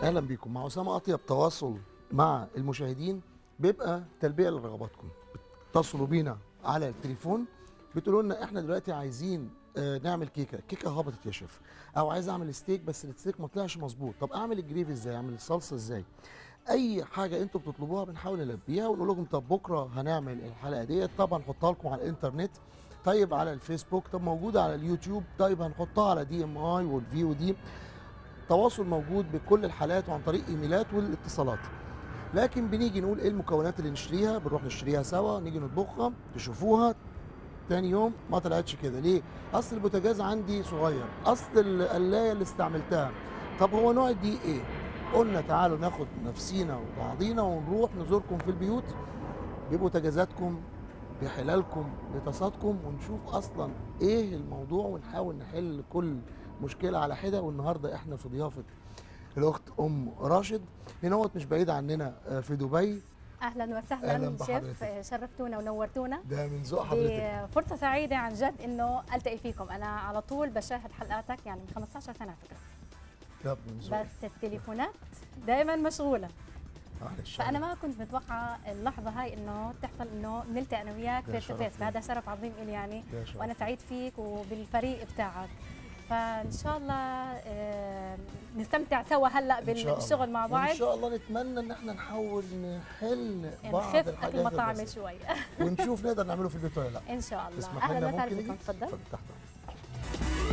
اهلا بيكم مع اسامه اطيب تواصل مع المشاهدين بيبقى تلبيه لرغباتكم بتتصلوا بينا على التليفون بتقولوا لنا احنا دلوقتي عايزين آه، نعمل كيكه كيكه هبطت يا شيف او عايز اعمل ستيك بس الستيك ما طلعش مظبوط طب اعمل الجريفي ازاي اعمل الصلصه ازاي اي حاجه انتوا بتطلبوها بنحاول نلبيها ونقول لكم طب بكره هنعمل الحلقه ديت طبعا نحطها لكم على الانترنت طيب على الفيسبوك طب موجوده على اليوتيوب طيب هنحطها على دي ام اي والفيو دي تواصل موجود بكل الحالات وعن طريق ايميلات والاتصالات لكن بنيجي نقول ايه المكونات اللي نشتريها بنروح نشتريها سوا نيجي نطبخها تشوفوها تاني يوم ما طلعتش كده ليه اصل البوتاجاز عندي صغير اصل القلايه اللي استعملتها طب هو نوع الدقيق ايه قلنا تعالوا ناخد نفسينا وبعضينا ونروح نزوركم في البيوت ببوتاجازاتكم بحلالكم بطاساتكم ونشوف اصلا ايه الموضوع ونحاول نحل كل مشكله على حده والنهارده احنا في ضيافه الاخت ام راشد هنا هوت مش بعيد عننا آه، في دبي اهلا أهلاً وسهلا شيف بحضرتك. شرفتونا ونورتونا ده من ذوق حضرتك دي فرصة سعيدة عن جد انه التقي فيكم، انا على طول بشاهد حلقاتك يعني من 15 سنة على فكرة، طب من ذوق بس التليفونات دائما مشغولة، معلش فانا ما كنت متوقعة اللحظة هاي انه تحصل انه نلتقي انا وياك ده فيس تو شرف فيس، لي. فهذا شرف عظيم لي يعني ده شرف. وانا سعيد فيك وبالفريق بتاعك. فان شاء الله آه، نستمتع سوا هلا إن شاء الله. بالشغل مع بعض وان شاء الله نتمنى ان احنا نحاول نحل بعض نخف الحاجات اكل مطاعم البسيطة. شوي ونشوف نقدر نعمله في البيت ولا لا ان شاء الله تسمح لنا اهلا وسهلا ممكن بكم نيجي تفضل اتفضل تحت أمرك.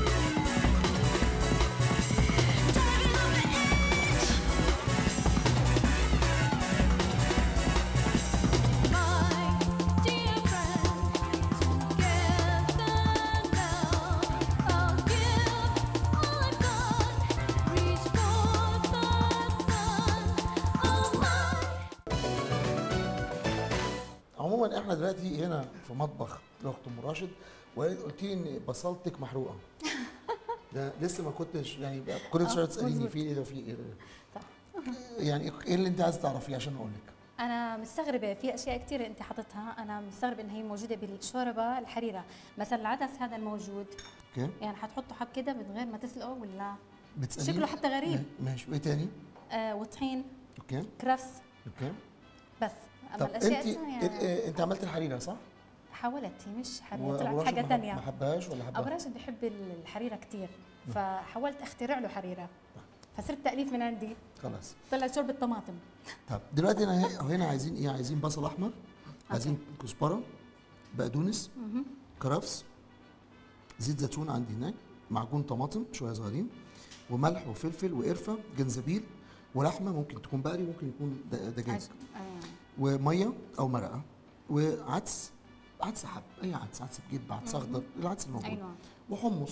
My dear friend, together now, I'll give all I've got, reach for the sun. Oh my. عموما احنا دلوقتي هنا في مطبخ الاخت ام راشد وقالت قلت لي ان بصلتك محروقه ده لسه ما كنتش يعني كل شويه تساليني مظبوط. في ايه ده في ايه ده صح. يعني ايه اللي انت عايز تعرفيه عشان اقول لك انا مستغربه في اشياء كثيره انت حاططها انا مستغربه ان هي موجوده بالشوربه الحريره مثلا العدس هذا الموجود اوكي يعني حتحطه حب كده من غير ما تسلقه ولا بتساليني شكله حتى غريب. ما- ماشي وايه تاني آه وطحين اوكي كرفس اوكي بس اما طب الاشياء انت الثانيه انت, انت عملت الحريره صح؟ حاولت هي مش حريره وأبو طلعت راشد حاجه ما حب- ثانيه ما حبهاش ولا ابو حبها؟ راشد بحب الحريره كثير فحاولت اخترع له حريره فصرت تاليف من عندي خلاص طلع شوربه طماطم طب دلوقتي انا هي- هنا عايزين ايه؟ عايزين بصل احمر عايزين كزبره بقدونس كرفس زيت زيتون عندي هناك معجون طماطم شويه صغيرين وملح وفلفل وقرفه جنزبيل ولحمه ممكن تكون بقري ممكن يكون د- دجاج عش- آه. وميه او مرقه وعدس عدس حب اي عدس عدس بجيب عدس اخضر العدس الموجود اي نوع وحمص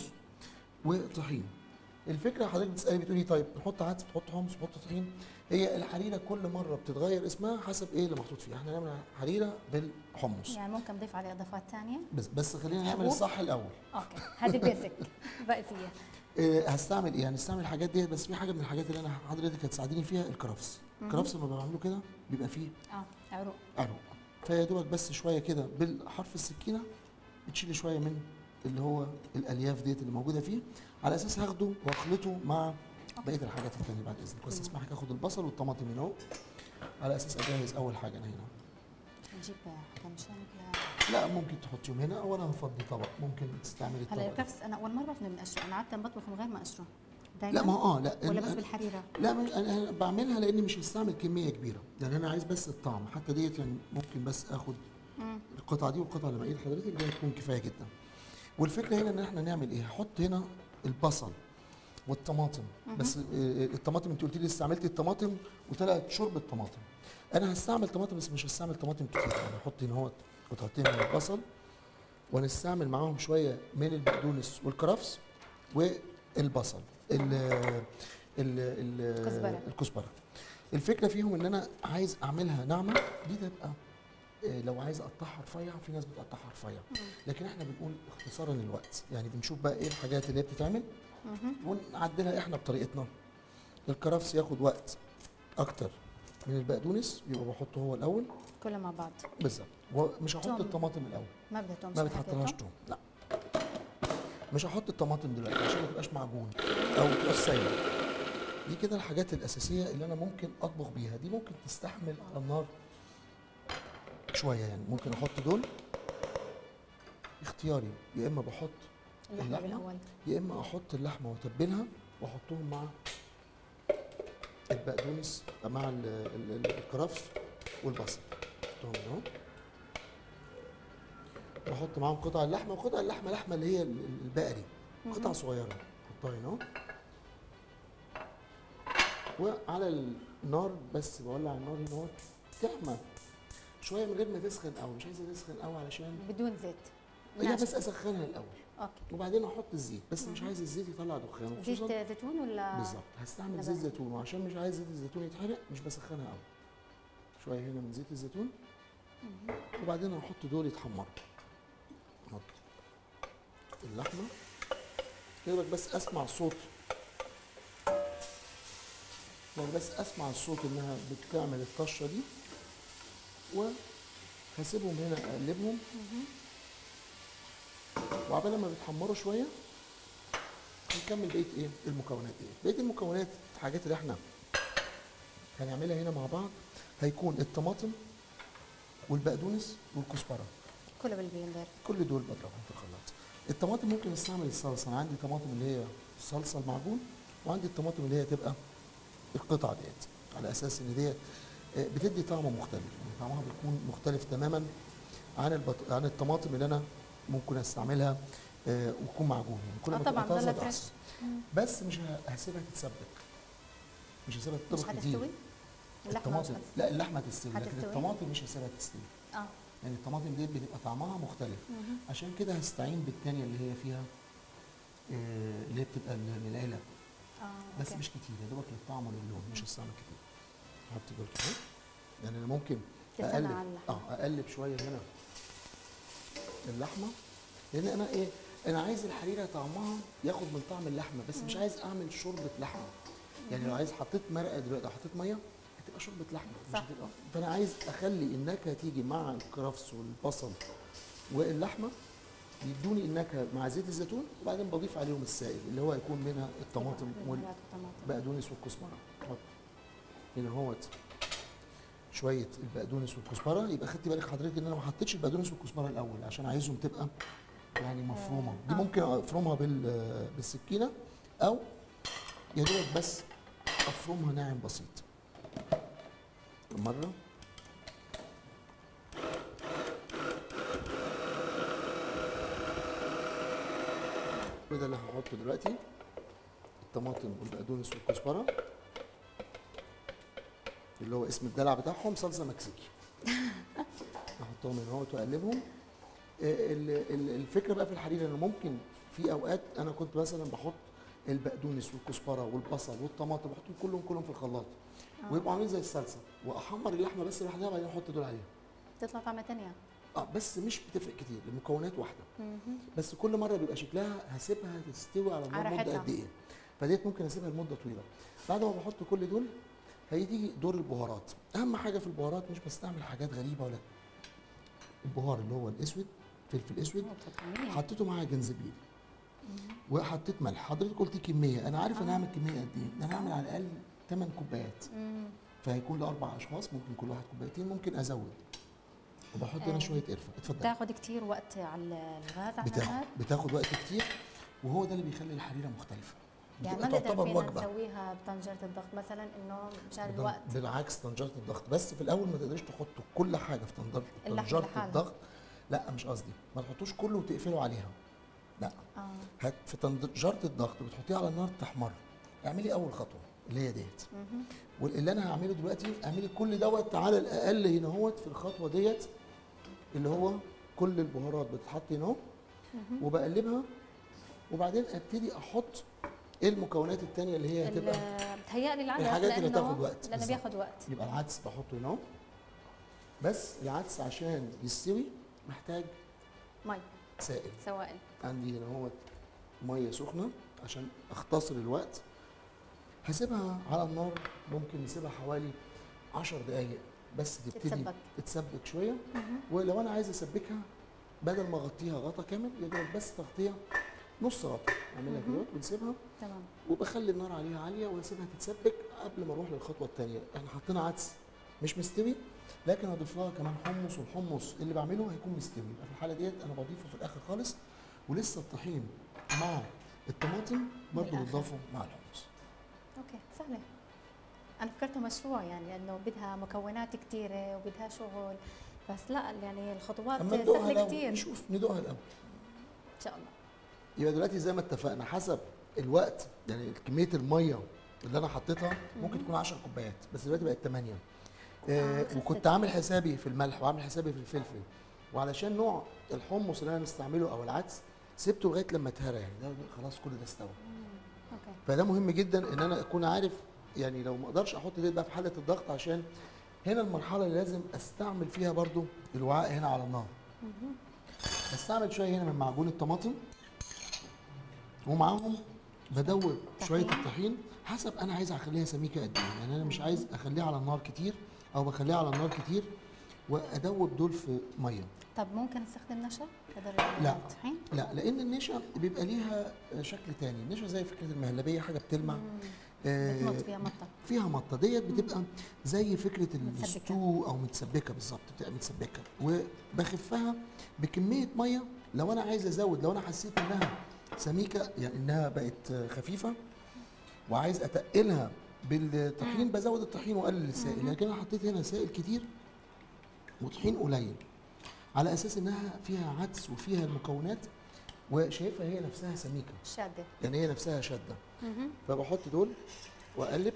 وطحين الفكره حضرتك بتسالي بتقولي طيب نحط عدس نحط حمص نحط طحين هي الحريره كل مره بتتغير اسمها حسب ايه اللي محطوط فيها احنا نعمل حريره بالحمص يعني ممكن نضيف عليه اضافات ثانيه بس بس خلينا نعمل حبوب؟ الصح الاول اوكي هذه بيسك رئيسيه إيه هستعمل ايه هنستعمل الحاجات ديت بس في حاجه من الحاجات اللي انا حضرتك هتساعديني فيها الكرفس الكرفس لما بعمله كده بيبقى فيه اه عروق عروق فيا دوبك بس شويه كده بالحرف السكينه بتشيلي شويه من اللي هو الالياف ديت اللي موجوده فيه على اساس هاخده واخلطه مع بقيه الحاجات التانيه بعد اذنك بس اسمحك اخد البصل والطماطم هنا اهو على اساس اجهز اول حاجه انا هنا نجيب كم شنب لا ممكن تحطيهم هنا او انا هفضي طبق ممكن تستعملي هلا الطبق ده. الكبس انا اول مره افهم بنقشره انا عاده بطبخ من غير ما اقشره دايما لا ما هو اه لا ولا أنا- بس بالحريره لا مش- انا أنا بعملها لاني مش هستعمل كميه كبيره يعني انا عايز بس الطعم حتى ديت يعني ممكن بس اخد مم. القطعه دي والقطعه اللي باقيه لحضرتك دي هتكون كفايه جدا والفكره هنا ان احنا نعمل ايه هحط هنا البصل والطماطم بس آه، الطماطم انت قلت لي استعملت الطماطم وطلعت شوربه طماطم انا هستعمل طماطم بس مش هستعمل طماطم كتير يعني هحط هنا اهوت قطعتين من البصل ونستعمل معاهم شويه من البقدونس والكرفس والبصل ال ال ال كزبرة. الكزبره الفكره فيهم ان انا عايز اعملها ناعمه دي تبقى آه، لو عايز اقطعها رفيع في ناس بتقطعها رفيع لكن احنا بنقول اختصارا للوقت يعني بنشوف بقى ايه الحاجات اللي هي بتتعمل ونعدلها احنا بطريقتنا الكرفس ياخد وقت اكتر من البقدونس يبقى بحطه هو الاول كله مع بعض بالظبط ومش هحط توم. الطماطم الاول ما بدها توم ما شو حطيته؟ بتحطلهاش توم لا مش هحط الطماطم دلوقتي عشان ما تبقاش معجون او ما تبقاش سايله دي كده الحاجات الاساسيه اللي انا ممكن اطبخ بيها دي ممكن تستحمل على النار شويه يعني ممكن احط دول اختياري يا اما بحط اللحمه اللحمة؟ بالاول يا اما احط اللحمه واتبلها واحطهم مع البقدونس مع ال- ال- ال- الكرفس والبصل احطهم هنا اهو واحط معاهم قطع اللحمه وقطع اللحمه لحمه اللي هي ال- ال- البقري قطع صغيره احطها هنا اهو وعلى النار بس بولع النار هنا اهو تحمى شويه من غير ما تسخن قوي مش عايزه تسخن قوي علشان بدون زيت لا ناشف. بس اسخنها الاول اوكي وبعدين احط الزيت بس مش عايز الزيت يطلع دخان زيت وخصوصا زيتون ولا بالظبط هستعمل لبن. زيت زيتون وعشان مش عايز زيت الزيتون يتحرق مش بسخنها قوي شويه هنا من زيت الزيتون وبعدين هحط دول يتحمروا احط اللحمه كده بقى بس اسمع صوت يعني بس اسمع الصوت انها بتعمل الطشه دي وهسيبهم هنا اقلبهم وعبال ما بيتحمروا شويه هنكمل بقيه ايه المكونات ايه بقيه المكونات الحاجات اللي احنا هنعملها هنا مع بعض هيكون الطماطم والبقدونس والكزبره كله بالبلندر كل دول بضربهم في الخلاط الطماطم ممكن استعمل الصلصه انا عندي طماطم اللي هي الصلصه المعجون وعندي الطماطم اللي هي تبقى القطع ديت على اساس ان ديت آه، بتدي طعم مختلف يعني طعمها بيكون مختلف تماما عن البط... عن الطماطم اللي انا ممكن استعملها آه، وتكون معجون يعني كل اه ما طبعا تبقى طازه ضلها ده فريش احسن بس مش ه- هسيبها تتسبك مش هسيبها مش تطبخ هتستوي كتير اللحمه مش الطماطم هتستوي لا اللحمه تستوي لكن هتستوي؟ الطماطم مش هسيبها تستوي اه يعني الطماطم دي بتبقى طعمها مختلف عشان كده هستعين بالتانية اللي هي فيها آه، اللي هي بتبقى ال- من العلب اه بس أوكي. مش كتير يا دوبك للطعم وللون مش هستعمل كتير احط دول كده يعني انا ممكن تستنى اقلب على اللحمة. اه اقلب شويه هنا اللحمه لان انا ايه انا عايز الحريره طعمها ياخد من طعم اللحمه بس مش عايز اعمل شوربه لحمه يعني لو عايز حطيت مرقه دلوقتي او حطيت ميه هتبقى شوربه لحمه مش صح. هتبقى فانا عايز اخلي النكهه تيجي مع الكرفس والبصل واللحمه يدوني النكهه مع زيت الزيتون وبعدين بضيف عليهم السائل اللي هو يكون منها الطماطم يبقى وال بهارات الطماطم. بقدونس والكزبره حط هنا اهوت شويه البقدونس والكزبره يبقى خدتي بالك حضرتك ان انا ما حطيتش البقدونس والكزبره الاول عشان عايزهم تبقى يعني مفرومه دي آه. ممكن افرمها بال بالسكينه او يا دوبك بس افرمها ناعم بسيط مره وده اللي هحطه دلوقتي الطماطم والبقدونس والكزبره اللي هو اسم الدلع بتاعهم صلصه مكسيكي احطهم هنا اهوت واقلبهم آه، ال- ال- الفكره بقى في الحريره انه ممكن في اوقات انا كنت مثلا بحط البقدونس والكزبره والبصل والطماطم بحطهم كلهم كلهم في الخلاط ويبقوا عاملين زي الصلصه واحمر اللحمه بس لوحدها وبعدين احط دول عليها تطلع طعمه ثانيه اه بس مش بتفرق كتير المكونات واحده بس كل مره بيبقى شكلها هسيبها تستوي على النار على مده راحتها. قد ايه فديت ممكن اسيبها لمده طويله بعد ما بحط كل دول هيجي دور البهارات اهم حاجه في البهارات مش بستعمل حاجات غريبه ولا البهار اللي هو الاسود فلفل اسود بتطعميه حطيته معاه جنزبيل وحطيت ملح حضرتك قلتي كميه انا عارف انا هعمل كميه قد ايه انا هعمل على الاقل 8 كوبايات فهيكون لاربع اشخاص ممكن كل واحد كوبايتين ممكن ازود وبحط هنا آه. شويه قرفه اتفضل بتاخد كتير وقت على الغاز على بتاخد النار بتاخد وقت كتير وهو ده اللي بيخلي الحريره مختلفه يعني بتبقى ما نقدر تعتبر فينا وجبه نسويها بطنجره الضغط مثلا انه مشان بال- الوقت بالعكس طنجره الضغط بس في الاول ما تقدريش تحطوا كل حاجه في طنجره اللحمة طنجره لحالها. الضغط لا مش قصدي ما تحطوش كله وتقفلوا عليها لا اه هات في طنجره الضغط بتحطيها على النار تحمر اعملي اول خطوه اللي هي ديت واللي انا هعمله دلوقتي اعملي كل دوت على الاقل هنا اهوت في الخطوه ديت اللي هو كل البهارات بتتحط هنا اهو وبقلبها وبعدين ابتدي احط ايه المكونات التانية اللي هي هتبقى ال- بتهيألي العدس الحاجات اللي لأنه- تاخد وقت لانه بالظبط. بياخد وقت يبقى العدس بحطه هنا اهو بس العدس عشان يستوي محتاج مي سائل سوائل عندي هنا اهوت ميه سخنه عشان اختصر الوقت هسيبها على النار ممكن نسيبها حوالي 10 دقايق بس تبتدي تتسبك. تتسبك شويه ولو انا عايز اسبكها بدل ما اغطيها غطا كامل يا دوب بس تغطيه نص غطا اعملها كده ونسيبها تمام وبخلي النار عليها عاليه واسيبها تتسبك قبل ما اروح للخطوه الثانيه احنا حطينا عدس مش مستوي لكن هضيف لها كمان حمص والحمص اللي بعمله هيكون مستوي يبقى في الحاله ديت انا بضيفه في الاخر خالص ولسه الطحين مع الطماطم برضه بالآخر. بتضافوا مع الحمص اوكي سهله انا فكرته مشروع يعني انه بدها مكونات كثيره وبدها شغل بس لا يعني الخطوات اما ندوقها سهله الاول كثير نشوف ندوقها الاول ان شاء الله يبقى دلوقتي زي ما اتفقنا حسب الوقت يعني كميه الميه اللي انا حطيتها ممكن تكون 10 كوبايات بس دلوقتي بقت 8 آه خست. وكنت عامل حسابي في الملح وعامل حسابي في الفلفل وعلشان نوع الحمص اللي انا مستعمله او العدس سبته لغايه لما اتهرى يعني ده خلاص كل ده استوى اوكي فده مهم جدا ان انا اكون عارف يعني لو ما اقدرش احط ديت بقى في حاله الضغط عشان هنا المرحله اللي لازم استعمل فيها برضو الوعاء هنا على النار بستعمل شويه هنا من معجون الطماطم ومعاهم بدوب شويه طحين. الطحين حسب انا عايز اخليها سميكه قد ايه يعني انا مش عايز اخليها على النار كتير او بخليها على النار كتير وادوب دول في ميه طب ممكن نستخدم نشا بدل لا. الطحين لا لان النشا بيبقى ليها شكل تاني النشا زي فكره المهلبيه حاجه بتلمع آه، بتمط فيها مطه فيها مطه ديت بتبقى زي فكره متسبكة. الستو او متسبكه بالظبط بتبقى متسبكه وبخفها بكميه ميه لو انا عايز ازود لو انا حسيت انها سميكه يعني انها بقت خفيفه وعايز اتقلها بالطحين بزود الطحين واقلل السائل لكن انا حطيت هنا سائل كتير وطحين قليل على اساس انها فيها عدس وفيها المكونات وشايفها هي نفسها سميكه شاده يعني هي نفسها شاده مهم. فبحط دول واقلب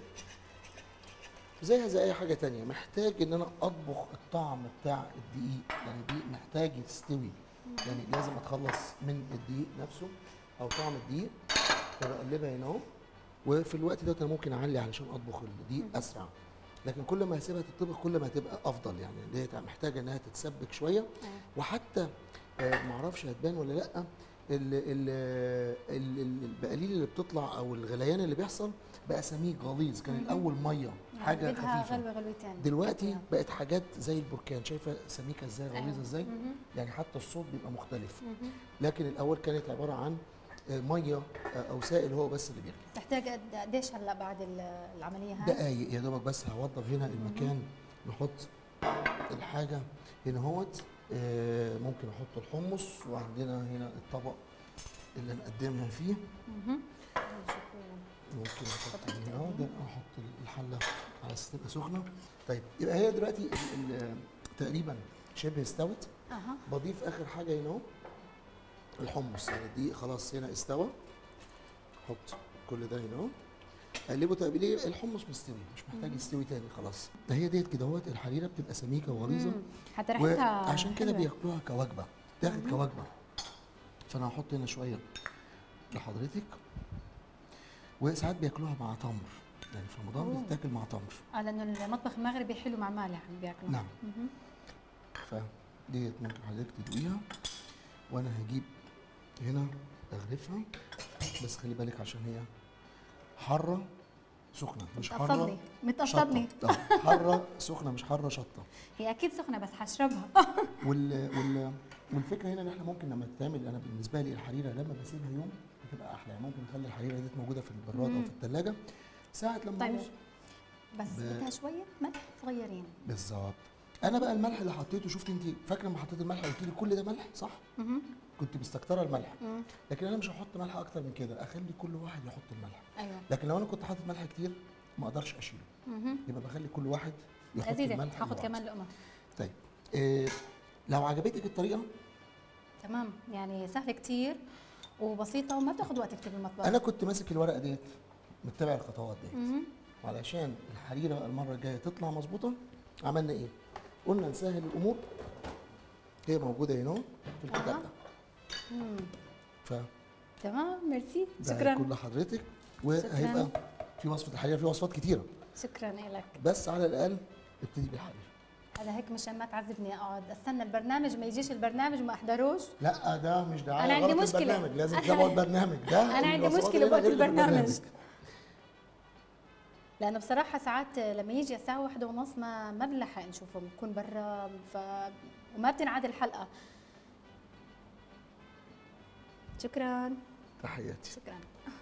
زيها زي اي حاجه تانية محتاج ان انا اطبخ الطعم بتاع الدقيق يعني الدقيق محتاج يستوي يعني لازم اتخلص من الدقيق نفسه او طعم الدقيق فبقلبها هنا اهو وفي الوقت ده انا ممكن اعلي علشان اطبخ الدقيق اسرع لكن كل ما هسيبها تطبخ كل ما هتبقى افضل يعني اللي هي محتاجه انها تتسبك شويه وحتى آه، معرفش هتبان ولا لا ال- ال- ال- ال- البقاليل اللي بتطلع او الغليان اللي بيحصل بقى سميك غليظ كان الاول ميه حاجه بدها خفيفه غلوه غلوتين دلوقتي يعني. بقت حاجات زي البركان شايفه سميكه ازاي غليظه أيوة. ازاي مهم. يعني حتى الصوت بيبقى مختلف مهم. لكن الاول كانت عباره عن آه، ميه آه، او سائل هو بس اللي بيغلي تحتاج قد- قديش هلا بعد ال- العمليه هاي؟ دقايق يا دوبك بس هوضب هنا المكان نحط الحاجه هنا اهوت آه، ممكن احط الحمص وعندنا هنا الطبق اللي نقدمها فيه مهم. ممكن احط هنا اهو ده احط الحله على اساس تبقى سخنه طيب يبقى هي دلوقتي ال- ال- تقريبا شبه استوت اها بضيف اخر حاجه هنا اهو الحمص يعني الدقيق خلاص هنا استوى حط كل ده هنا اهو قلبه تقليب الحمص مستوي مش محتاج يستوي تاني خلاص ده هي ديت كده اهوت الحريره بتبقى سميكه وغليظه مم. حتى ريحتها وعشان كده حلوة. بياكلوها كوجبه تاخد كوجبه فانا هحط هنا شويه لحضرتك وساعات بياكلوها مع تمر يعني في رمضان أوه. بتتاكل مع تمر اه لانه المطبخ المغربي حلو مع مالح بياكلوا نعم. مهم. فديت ممكن حضرتك تدوقيها وانا هجيب هنا اغرفها بس خلي بالك عشان هي حاره سخنه مش حاره متقصدني متقصدني شطه آه، حاره سخنه مش حاره شطه هي اكيد سخنه بس حشربها وال وال والفكره هنا ان احنا ممكن لما تتعمل انا بالنسبه لي الحريره لما بسيبها يوم بتبقى احلى يعني ممكن نخلي الحريره دي موجوده في البراد او مم. في الثلاجه ساعه لما طيب. عاوز بس ب- بدها شويه ملح صغيرين بالظبط انا بقى الملح اللي حطيته شفت انت فاكره لما حطيت الملح قلت لي كل ده ملح صح مهم. كنت مستكتره الملح مم. لكن انا مش هحط ملح اكتر من كده اخلي كل واحد يحط الملح ايوه لكن لو انا كنت حاطط ملح كتير ما اقدرش اشيله مهم. يبقى بخلي كل واحد يحط لذيذه الملح هاخد اللي هو كمان لقمه طيب إيه لو عجبتك الطريقه تمام يعني سهله كتير وبسيطه وما بتاخد وقت كتير بالمطبخ انا كنت ماسك الورقه ديت متبع الخطوات ديت مهم. وعلشان الحريره بقى المره الجايه تطلع مظبوطه عملنا ايه قلنا نسهل الامور هي موجوده هنا في الكتاب أها. ده مم. ف تمام ميرسي ده شكرا هيكون لحضرتك وهيبقى في وصفه الحريره في وصفات كتيره شكرا لك بس على الاقل ابتدي بالحريره هذا هيك مشان ما تعذبني اقعد استنى البرنامج ما يجيش البرنامج وما احضروش لا ده مش دعايه أنا عندي غلط مشكلة. البرنامج لازم تتابعوا البرنامج ده أنا عندي الوصفات مشكلة اللي هنا بوقت غير اللي في البرنامج. لانه بصراحه ساعات لما يجي الساعه واحدة ونص ما ما بنلحق نشوفه بنكون برا ف وما بتنعاد الحلقه شكرا تحياتي شكرا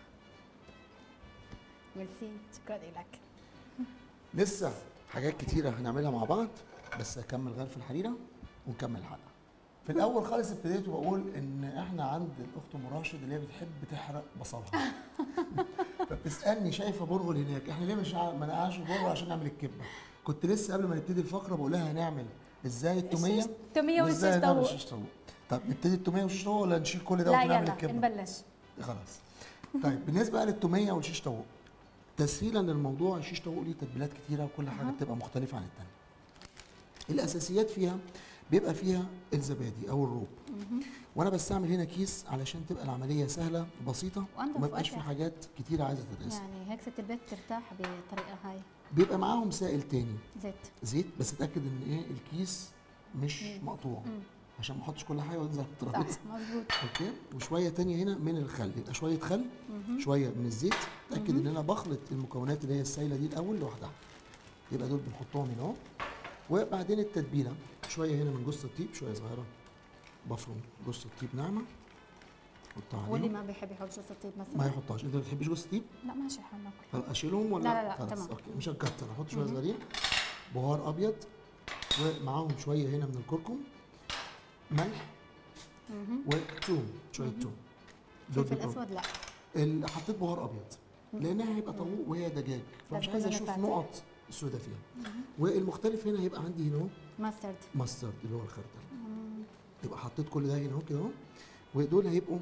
ميرسي شكرا لك لسه حاجات كتيرة هنعملها مع بعض بس هكمل غرف الحريرة ونكمل الحلقة. في الأول خالص ابتديت بقول إن إحنا عند الأخت أم راشد اللي هي بتحب تحرق بصلها. فبتسألني شايفة برغل هناك، إحنا ليه مش ع- ما نقعش برغل عشان نعمل الكبة؟ كنت لسه قبل ما نبتدي الفقرة بقول لها هنعمل إزاي التومية التومية وإزاي والشيش هنعمل طاووق. الشيش طاووق. طب نبتدي التومية والشيش طاووق ولا نشيل كل ده لا ونعمل يلا الكبة؟ نبلش خلاص طيب بالنسبه بقى للتوميه والشيش طاووق تسهيلا للموضوع الشيش طاووق ليه تتبيلات كتيره وكل حاجه بتبقى مختلفه عن التانيه الاساسيات فيها بيبقى فيها الزبادي او الروب وانا بستعمل هنا كيس علشان تبقى العمليه سهله وبسيطه وأنضف وما يبقاش في وأسهل. حاجات كتيره عايزه تتقاس يعني هيك ست البيت ترتاح بالطريقة هاي بيبقى معاهم سائل تاني زيت زيت بس اتاكد ان ايه الكيس مش مم. مقطوع مم. عشان ما احطش كل حاجه وانزل على صح الترابيزه مزبوط اوكي وشويه تانية هنا من الخل يبقى شويه خل شويه من الزيت اتاكد ان انا بخلط المكونات اللي هي السايله دي الاول لوحدها يبقى دول بنحطهم هنا اهو وبعدين التتبيله شويه هنا من جوز الطيب شويه صغيره بفرم جوز الطيب ناعمه احطها واللي عليهم ما بيحب يحط جوز الطيب ما مثلا يحطهاش انت ما بتحبيش جوز الطيب لا ماشي حناكل طب اشيلهم ولا لا، لا، لا، خلاص تمام. اوكي مش هنكتر احط شويه صغيرين بهار ابيض ومعاهم شويه هنا من الكركم ملح وتوم شويه توم دول فلفل بيبقوا- اسود لا اللي حطيت بهار ابيض لانها هيبقى طاووق وهي دجاج فمش لازم عايز لونها اشوف فاتح. نقط سودا فيها والمختلف هنا هيبقى عندي هنا اهو ماسترد ماسترد اللي هو الخردل يبقى حطيت كل ده هنا اهو كده اهو ودول هيبقوا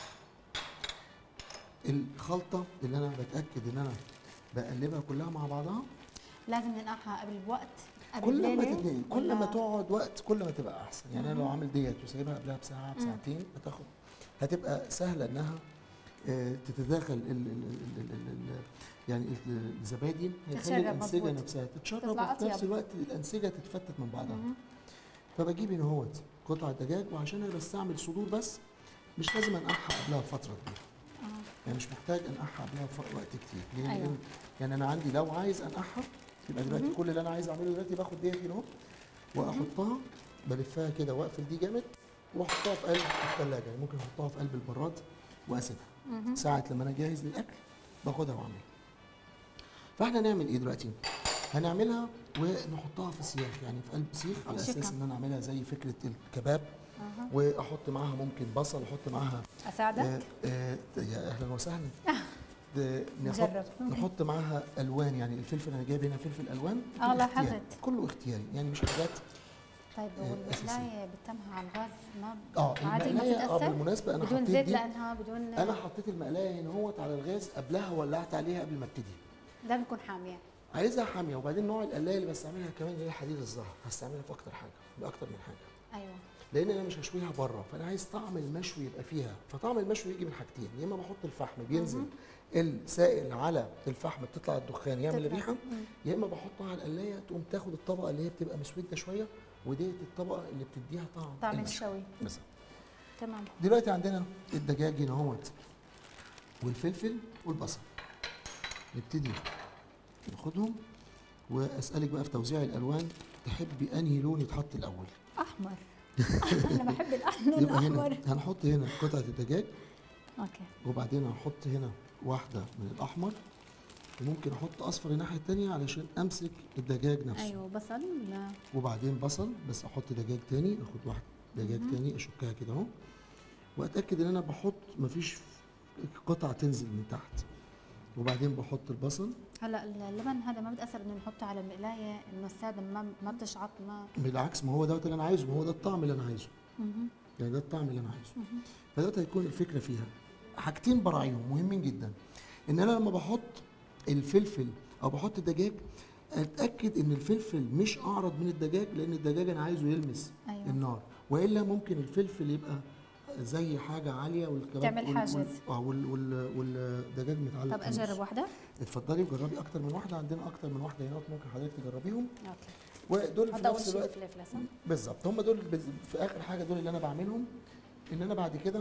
الخلطه اللي انا بتاكد ان انا بقلبها كلها مع بعضها لازم ننقعها قبل بوقت قبل كل ما ليلة تتنقل كل ولا- ما تقعد وقت كل ما تبقى احسن يعني انا لو عامل ديت وسايبها قبلها بساعه بساعتين هتاخد هتبقى سهله انها آه، تتداخل ال ال ال ال ال ال يعني ال- الزبادي هيخلي تتشرب الانسجه مظبوط. نفسها تتشرب تطلع وفي نفس أطيب. الوقت الانسجه تتفتت من بعضها فبجيب هنا اهوت قطعه دجاج وعشان انا بستعمل صدور بس مش لازم انقعها قبلها بفتره كبيره يعني مش محتاج انقعها قبلها بف- وقت كتير ليه؟ أيوة. لان يعني انا عندي لو عايز انقعها يبقى دلوقتي كل اللي انا عايز اعمله دلوقتي باخد ديت هنا اهو واحطها بلفها كده واقفل دي جامد واحطها في قلب الثلاجه يعني ممكن احطها في قلب البراد واسيبها ساعه لما انا جاهز للاكل باخدها واعملها فاحنا نعمل ايه دلوقتي هنعملها ونحطها في سياخ يعني في قلب سيخ على اساس شكرا. ان انا اعملها زي فكره الكباب أها. واحط معاها ممكن بصل احط معاها آه اساعدك آه يا اهلا وسهلا ده نحط نجرب. نحط معاها الوان يعني الفلفل انا جايب هنا فلفل الوان آه، كله اختياري. لاحظت. كله اختياري يعني مش حاجات طيب آه، والمقلاية بتمها على الغاز ما اه عادي ما المقلايه اه تتاثر بالمناسبه انا بدون حطيت زيت دي لانها بدون انا حطيت المقلايه هنا اهوت على الغاز قبلها ولعت عليها قبل ما ابتدي ده بتكون حاميه عايزها حاميه وبعدين نوع القلايه اللي بستعملها كمان اللي هي حديد الزهر هستعملها في اكتر حاجه باكتر من حاجه ايوه لان انا مش هشويها بره فانا عايز طعم المشوي يبقى فيها فطعم المشوي يجي من حاجتين يا اما بحط الفحم بينزل السائل على الفحم بتطلع الدخان يعمل تطلع. الريحه يا اما بحطها على القلايه تقوم تاخد الطبقه اللي هي بتبقى مسوده شويه وديت الطبقه اللي بتديها طعم طعم المشوي. الشوي مثلا تمام دلوقتي عندنا الدجاج هنا اهوت والفلفل والبصل نبتدي ناخدهم واسالك بقى في توزيع الالوان تحبي انهي لون يتحط الاول احمر انا بحب اللون يبقى هنا الاحمر هنحط هنا قطعه الدجاج اوكي وبعدين هنحط هنا واحده من الاحمر وممكن احط اصفر الناحيه التانية علشان امسك الدجاج نفسه ايوه بصل ولا وبعدين بصل بس احط دجاج تاني اخد واحد دجاج تاني اشكها كده اهو واتاكد ان انا بحط مفيش قطع تنزل من تحت وبعدين بحط البصل هلا اللبن هذا ما بتاثر انه نحطه على المقلايه انه الساده ما ما بتشعط ما بالعكس ما هو دوت اللي انا عايزه ما هو ده الطعم اللي انا عايزه مهم. يعني ده الطعم اللي انا عايزه فدوت هيكون الفكره فيها حاجتين براعيهم مهمين جدا ان انا لما بحط الفلفل او بحط الدجاج اتاكد ان الفلفل مش اعرض من الدجاج لان الدجاج انا عايزه يلمس أيوة. النار والا ممكن الفلفل يبقى زي حاجه عاليه والكباب تعمل وال- حاجز. وال- اه وال وال والدجاج متعلق طب في النص. اجرب واحده اتفضلي وجربي اكتر من واحده عندنا اكتر من واحده هنا ممكن حضرتك تجربيهم اوكي ودول في حط اول نفس شيء الوقت الفلفله صح؟ بالظبط هم دول بز- في اخر حاجه دول اللي انا بعملهم ان انا بعد كده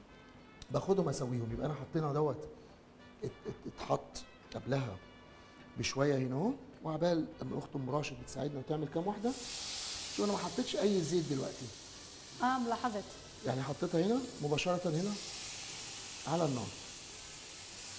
باخدهم اسويهم يبقى انا حطينا دوت ات- ات- اتحط قبلها بشويه هنا اهو وعبال اما اخت ام راشد بتساعدنا وتعمل كام واحده شو انا ما حطيتش اي زيت دلوقتي اه ملاحظت يعني حطيتها هنا مباشره هنا على النار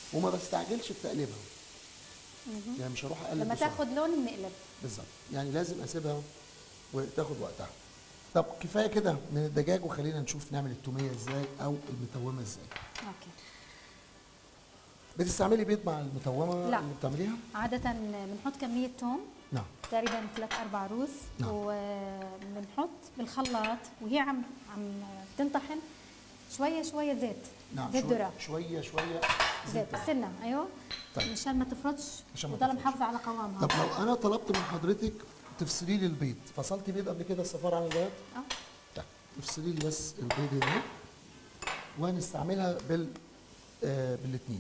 وما بستعجلش في تقليبها يعني مش هروح اقلب لما بسرعة. تاخد لون بنقلب بالظبط يعني لازم اسيبها وتاخد وقتها طب كفايه كده من الدجاج وخلينا نشوف نعمل التوميه ازاي او المتومه ازاي اوكي بتستعملي بيض مع المتومه لا. اللي بتعمليها عادة بنحط كمية توم نعم تقريبا ثلاث اربع روز نعم. وبنحط بالخلاط وهي عم عم تنطحن شوية شوية زيت نعم زيت شوية ذرة شويه شويه زيت ذرة. استنى ايوه طيب. مشان ما تفرطش عشان ما وتضل تفرطش. محافظة على قوامها طب لو انا طلبت من حضرتك تفصلي لي البيض فصلتي بيض قبل كده الصفار عن البياض اه طيب افصلي لي بس البيض هنا وهنستعملها بال آه بالاثنين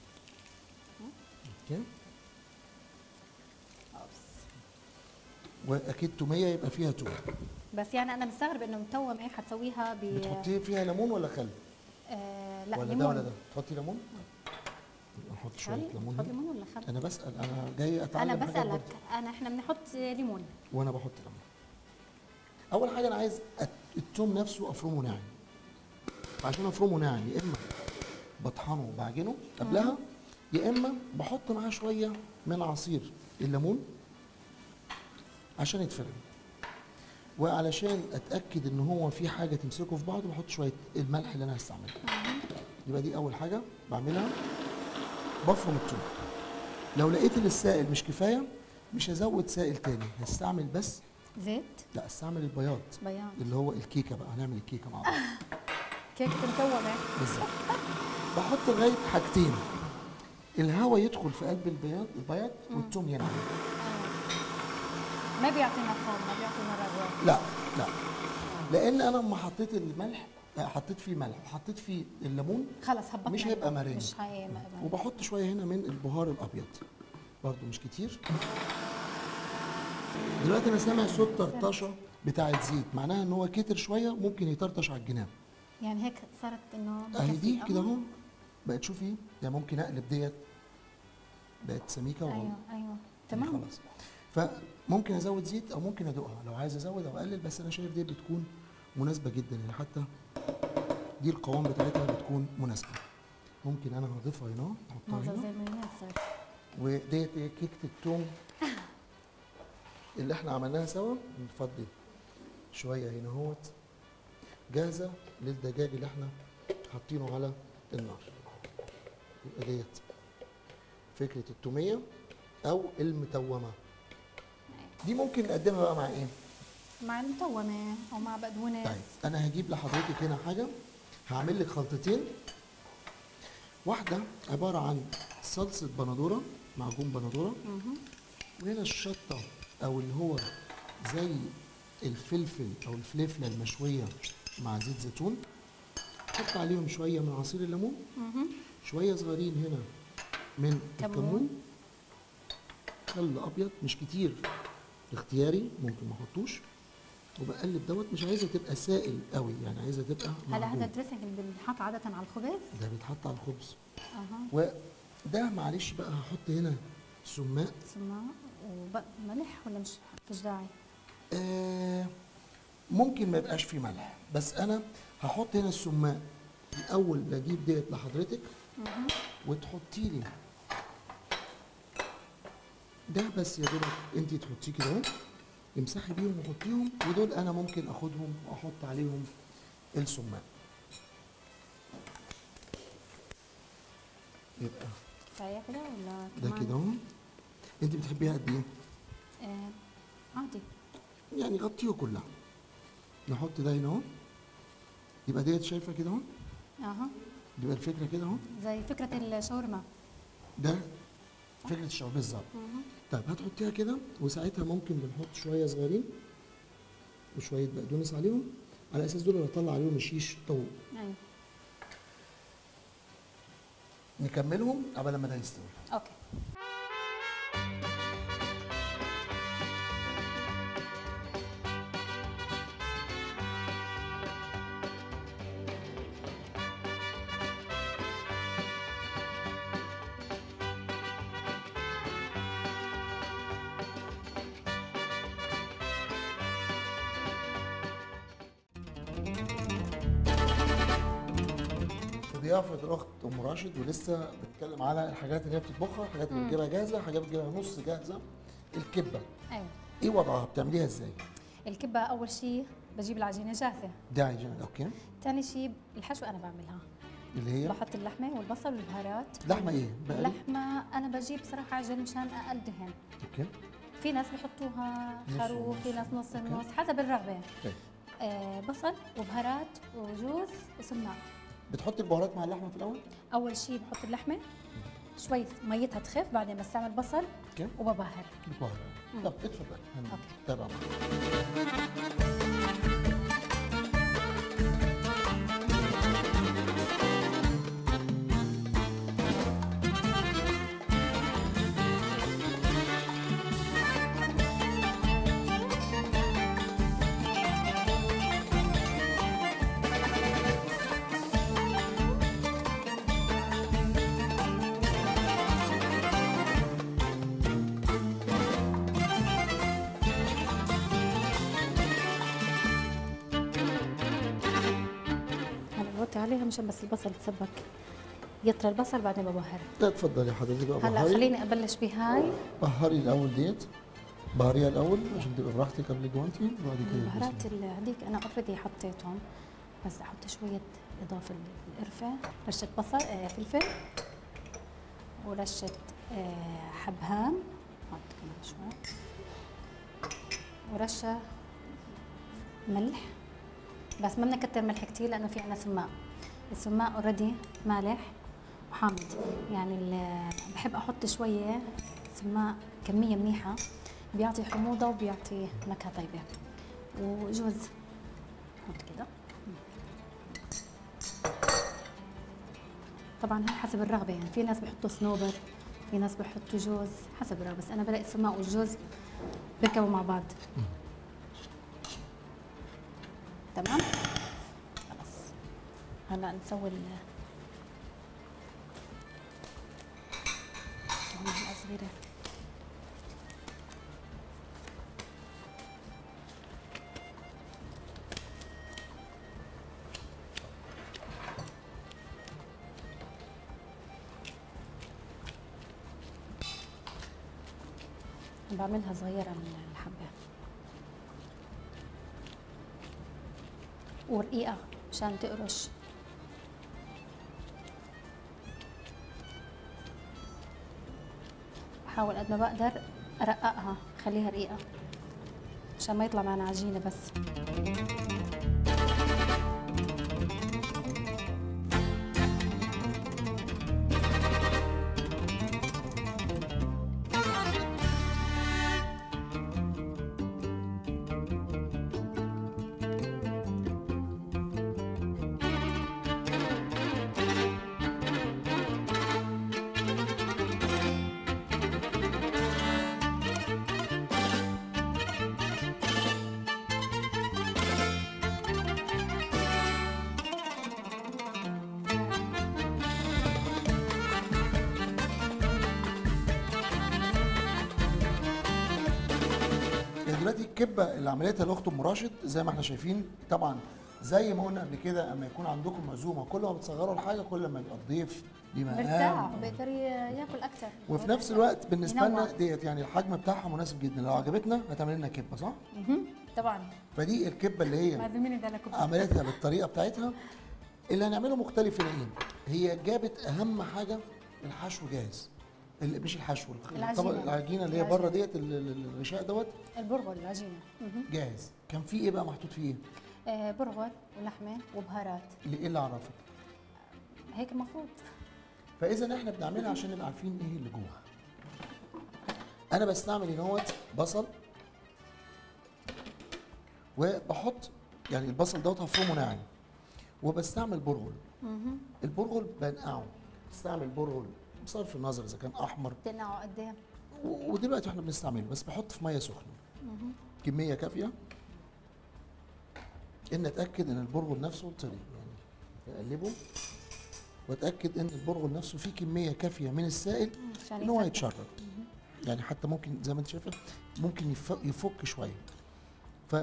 اوكي واكيد توميه يبقى فيها توم بس يعني انا مستغرب انه متومه حتسويها ب بتحطي فيها ليمون ولا خل آه لا ولا ليمون ده ولا ده تحطي ليمون نحط شويه خل ليمون تحط هنا. ليمون ولا خل انا بسال انا جاي اتعلم انا حاجات بسالك برضه. انا احنا بنحط ليمون وانا بحط ليمون اول حاجه انا عايز أت- التوم نفسه افرمه ناعم عشان افرمه ناعم يا اما بطحنه وبعجنه قبلها يا اما بحط معاه شويه من عصير الليمون عشان يتفرم وعلشان اتاكد ان هو في حاجه تمسكه في بعض بحط شويه الملح اللي انا هستعمله يبقى دي اول حاجه بعملها بفرم التوم لو لقيت ان السائل مش كفايه مش هزود سائل تاني هستعمل بس زيت لا استعمل البياض بياض اللي هو الكيكه بقى هنعمل الكيكه مع بعض كيكه متومه بالظبط بحط لغايه حاجتين الهواء يدخل في قلب البياض البياض والتوم ينعم ما بيعطينا فوم ما بيعطينا رغوه لا لا لان انا لما حطيت الملح آه، حطيت فيه ملح وحطيت فيه الليمون خلاص هبطنا مش هيبقى مرن. مش هيبقى مرن وبحط شويه هنا من البهار الابيض برضو مش كتير دلوقتي انا سامع صوت طرطشه بتاعت زيت معناها ان هو كتر شويه ممكن يطرطش على الجناب يعني هيك صارت انه اهي دي بكفي. كده آه. اهو بقت شوفي يعني ممكن اقلب ديت بقت سميكه ايوه وغلط ايوه تمام خلاص فممكن ازود زيت او ممكن ادوقها لو عايز ازود او اقلل بس انا شايف دي بتكون مناسبه جدا يعني حتى دي القوام بتاعتها بتكون مناسبه ممكن انا هضيفها هنا احطها منظر هنا زي المايونيز صار وديت ايه كيكه التوم اللي احنا عملناها سوا نفضي شويه هنا اهوت جاهزه للدجاج اللي احنا حاطينه على النار يبقى ديت فكره التوميه او المتومه دي ممكن نقدمها بقى مع ايه مع المتومه او مع بقدونس طيب انا هجيب لحضرتك هنا حاجه هعمل لك خلطتين واحده عباره عن صلصه بندوره معجون بندوره مهم. وهنا الشطه او اللي هو زي الفلفل او الفلفله المشويه مع زيت زيتون حط عليهم شويه من عصير الليمون مهم. شويه صغيرين هنا من كمون. الكمون خل ابيض مش كتير اختياري ممكن ما احطوش وبقلب دوت مش عايزه تبقى سائل قوي يعني عايزه تبقى هلا هذا معجون. الدريسنج اللي بنحط عاده على الخبز ده بيتحط على الخبز اها وده معلش بقى هحط هنا سماق سماء وملح ولا مش فيش داعي آه ممكن ما يبقاش فيه ملح بس انا هحط هنا السماق الاول بجيب ديت لحضرتك مهم. وتحطي لي ده بس يا دوبك انت تحطيه كده اهو امسحي بيهم وحطيهم ودول انا ممكن اخدهم واحط عليهم السماق يبقى كفايه كده ولا ده كمان؟ كده اهو انت بتحبيها قد ايه آه عادي يعني غطيه كلها نحط ده هنا اهو يبقى ديت شايفه كده اهو اها يبقى الفكره كده اهو زي فكره الشاورما ده فكره الشعور بالظبط مهم. طيب هتحطيها كده وساعتها ممكن بنحط شويه صغيرين وشويه بقدونس عليهم على اساس دول اللي هطلع عليهم الشيش طوق ايوه نكملهم قبل ما ده يستوي اوكي وضيافه الاخت ام راشد ولسه بتتكلم على الحاجات اللي هي بتطبخها حاجات اللي بتجيبها جاهزه حاجات بتجيبها نص جاهزه الكبه ايوه ايه وضعها بتعمليها ازاي الكبه اول شيء بجيب العجينه جاهزه ده عجينه اوكي ثاني شيء الحشو انا بعملها اللي هي بحط اللحمه والبصل والبهارات لحمه ايه بقى اللحمه انا بجيب صراحه عجل مشان اقل دهن اوكي في ناس بيحطوها نص خروف ونص. في ناس نص أوكي. النص حسب الرغبه طيب. آه بصل وبهارات وجوز وسماق بتحطي البهارات مع اللحمه في الاول اول شيء بحط اللحمه شوي ميتها تخف بعدين بستعمل بصل اوكي وببهر بالبهارات مم. طب اتفضل أوكي. تابع معاك هلا بوطي عليها مشان بس البصل يتسبك يطرى البصل بعدين ببهر لا اتفضلي حضرتك بقى هلا بهاري خليني ابلش بهاي بهاري الاول ديت بهاريها الاول عشان تبقى براحتك قبل الجوانتي وبعد كده البهارات اللي هذيك انا اوريدي حطيتهم بس احط شويه اضافه القرفه رشه بصل آه فلفل ورشه آه حبهان حط كمان شوي ورشه ملح بس ما بدنا نكتر ملح كثير لانه في عنا سماق السماق اوريدي مالح وحامض يعني ال- بحب احط شويه سماق كميه منيحه بيعطي حموضه وبيعطي نكهه طيبه وجوز حط كده طبعا هي حسب الرغبه يعني في ناس بيحطوا صنوبر في ناس بيحطوا جوز حسب الرغبه بس انا بلاقي السماق والجوز بيركبوا مع بعض تمام خلاص هلا نسوي ال معلقة صغيرة بعملها صغيرة من الحبة ورقيقة مشان تقرش بحاول قد ما بقدر أرققها خليها رقيقة عشان ما يطلع معنا عجينة بس يعني دلوقتي الكبه اللي عملتها الاخت ام راشد زي ما احنا شايفين طبعا زي ما قلنا قبل كده اما يكون عندكم عزومه كل ما بتصغروا الحاجه كل ما يبقى الضيف ليه مرتاح مقام بيقدر ي- ياكل أكتر وفي نفس الوقت بالنسبه ينوع. لنا ديت يعني الحجم بتاعها مناسب جدا لو عجبتنا هتعمل لنا كبه صح؟ مهم. طبعا فدي الكبه اللي هي معزمين ده لكم عملتها بالطريقه بتاعتها اللي هنعمله مختلف هنا ايه؟ هي جابت اهم حاجه الحشو جاهز ال- مش الحشو العجينة. الطبق العجينه اللي هي العجينة. بره ديت ال- ال- الغشاء دوت البرغل العجينة مهم. جاهز كان في ايه بقى محطوط فيه؟ آه، برغل ولحمة وبهارات اللي ايه اللي عرفك؟ هيك المفروض فاذا احنا بنعملها عشان نبقى عارفين ايه اللي جواها انا بستعمل هنا هوت بصل وبحط يعني البصل دوت هفرمه ناعم وبستعمل برغل مهم. البرغل بنقعه بستعمل برغل بصرف النظر اذا كان احمر تنقعوا قد ايه؟ و- ودلوقتي احنا بنستعمله بس بحط في ميه سخنه كميه كافيه ان اتاكد ان البرغل نفسه طري يعني اقلبه واتاكد ان البرغل نفسه فيه كميه كافيه من السائل عشان ان هو يفتح. يتشرب يعني حتى ممكن زي ما انت شايفه ممكن يف- يفك شويه